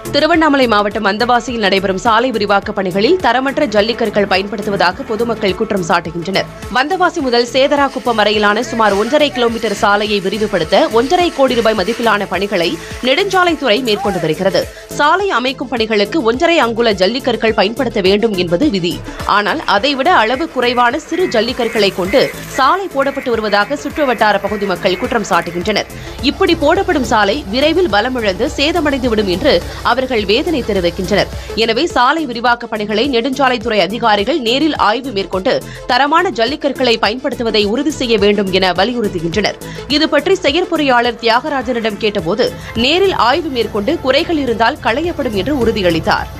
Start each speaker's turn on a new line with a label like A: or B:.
A: திருவண்ணாமலை மாவட்டம் அந்தவாசியில் நடைபெறும் சாலை விரிவாக்கப் பணிகளில் தரமற்ற ஜல்லிக்கற்கள் பயன்படுத்துவதாக பொதுமக்கள் குற்றம் சாட்டுகின்றனர் வந்தவாசி முதல் சேதராக்குப்பம் வரையிலான சுமார் ஒன்றரை கிலோமீட்டர் சாலையை விரிவுபடுத்த ஒன்றரை கோடி ரூபாய் மதிப்பிலான பணிகளை நெடுஞ்சாலைத்துறை மேற்கொண்டு வருகிறது சாலை அமைக்கும் பணிகளுக்கு ஒன்றரை அங்குல ஜல்லிக்கற்கள் பயன்படுத்த வேண்டும் என்பது விதி ஆனால் அதைவிட அளவு குறைவான சிறு ஜல்லிக்கற்களை கொண்டு சாலை போடப்பட்டு வருவதாக சுற்றுவட்டார பகுதி மக்கள் குற்றம் சாட்டுகின்றனர் இப்படி போடப்படும் சாலை விரைவில் பலமிழந்து சேதமடைந்துவிடும் என்று அவர்கள் வேதனை தெரிவிக்கின்றனர் எனவே சாலை விரிவாக்க பணிகளை நெடுஞ்சாலைத்துறை அதிகாரிகள் நேரில் ஆய்வு மேற்கொண்டு தரமான ஜல்லிக்கற்களை பயன்படுத்துவதை உறுதி செய்ய வேண்டும் என வலியுறுத்துகின்றனர் இது பற்றி செயற்பொறியாளர் தியாகராஜனிடம் கேட்டபோது நேரில் ஆய்வு மேற்கொண்டு குறைகள் இருந்தால் களையப்படும் என்று உறுதியளித்தார்